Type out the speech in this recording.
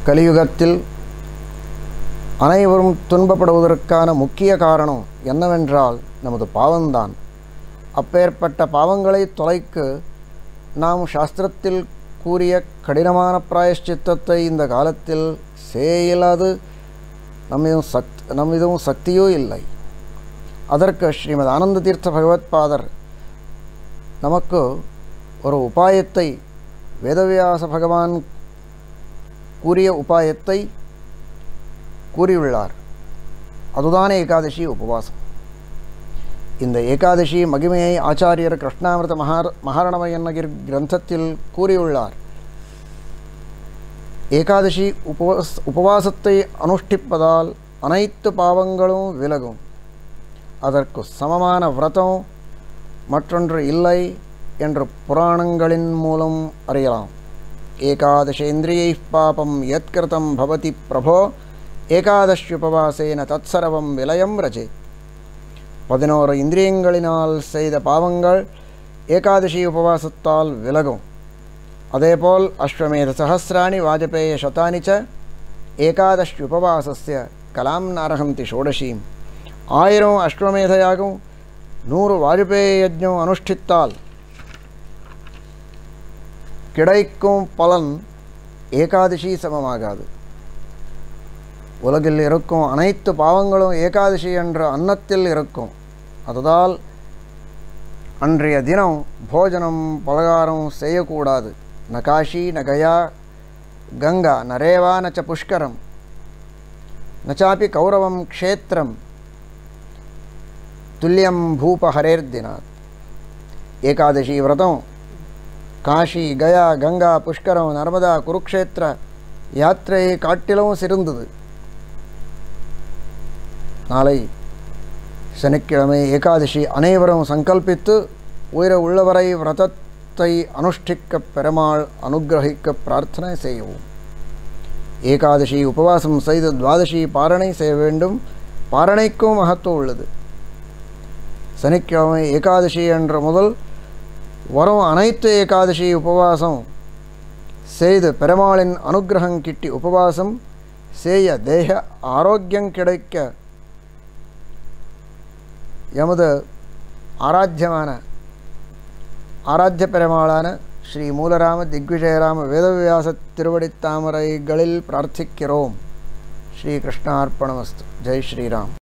கலியுகத்தில் அனைவரும் துன்பப்படுவதற்கான முக்கிய காரணம் என்னவென்றால் நமது பாவம்தான் அப்பேற்பட்ட பாவங்களை தொலைக்கு நாம் சாஸ்திரத்தில் கூறிய கடினமான பிராயஷ்சித்தத்தை இந்த காலத்தில் செய்யலாது நம்மிதும் சக்த் நம்மிதும் சக்தியோ இல்லை அதற்கு ஸ்ரீமத் ஆனந்த தீர்த்த பகவத்பாதர் நமக்கு ஒரு உபாயத்தை வேதவியாச பகவான் கூறிய உபாயத்தை கூறியுள்ளார் அதுதான் ஏகாதசி உபவாசம் இந்த ஏகாதசி மகிமையை ஆச்சாரியர் கிருஷ்ணாமிரத மகார் மகாரணமயன்னகிர் கிரந்தத்தில் கூறியுள்ளார் ஏகாதசி உபவாஸ் உபவாசத்தை அனுஷ்டிப்பதால் அனைத்து பாவங்களும் விலகும் அதற்கு சமமான விரதம் மற்றொன்று இல்லை என்று புராணங்களின் மூலம் அறியலாம் ஏகாதசேந்திரியை பாபம் யத்கிருதம் பவதி பிரபோ ஏகாதஷ்யுபவாசேன தத்சரவம் விலயம் ரஜே பதினோரு இந்திரியங்களினால் செய்த பாவங்கள் ஏகாதசி உபவாசத்தால் விலகும் அதேபோல் அஸ்வமேத சஹசிராணி வாஜபேய சதானி ச ஏகாதசி உபவாசஸ்ய கலாம் நரகந்தி ஷோடசீம் ஆயிரம் அஸ்வமேதையாகும் நூறு வாஜபேய யஜ்ஞம் அனுஷ்டித்தால் கிடைக்கும் பலன் ஏகாதசி சமமாகாது உலகில் இருக்கும் அனைத்து பாவங்களும் ஏகாதசி என்ற அன்னத்தில் இருக்கும் அதுதால் அன்றைய தினம் போஜனம் பலகாரம் செய்யக்கூடாது ந காஷி ந கயா கங்கா நரேவா நச்ச புஷ்கரம் நச்சாப்பி கௌரவம் க்ஷேத்திரம் துல்லியம் பூப ஹரேர்தினாத் ஏகாதசி விரதம் காஷி கயா கங்கா புஷ்கரம் நர்மதா குருக்ஷேத்திர யாத்திரையை காட்டிலும் சிறந்தது நாளை சனிக்கிழமை ஏகாதசி அனைவரும் சங்கல்பித்து உயிர உள்ளவரை விரதத்தை அனுஷ்டிக்க பெருமாள் அனுகிரகிக்க பிரார்த்தனை செய்யவும் ஏகாதசி உபவாசம் செய்து துவாதசி பாரணை செய்ய வேண்டும் பாரணைக்கும் மகத்துவம் உள்ளது சனிக்கிழமை ஏகாதசி என்ற முதல் வரும் அனைத்து ஏகாதசி உபவாசம் செய்து பெருமாளின் அனுகிரகம் கிட்டி உபவாசம் செய்ய தேக ஆரோக்கியம் கிடைக்க எமது ஆராத்தியமான ஆராத்திய பெருமாளான ஸ்ரீ மூலராம திக்விஜயராம வேதவியாச திருவடித் தாமரைகளில் பிரார்த்திக்கிறோம் ஸ்ரீ கிருஷ்ணார்ப்பணமஸ்து ஜெய் ஸ்ரீராம்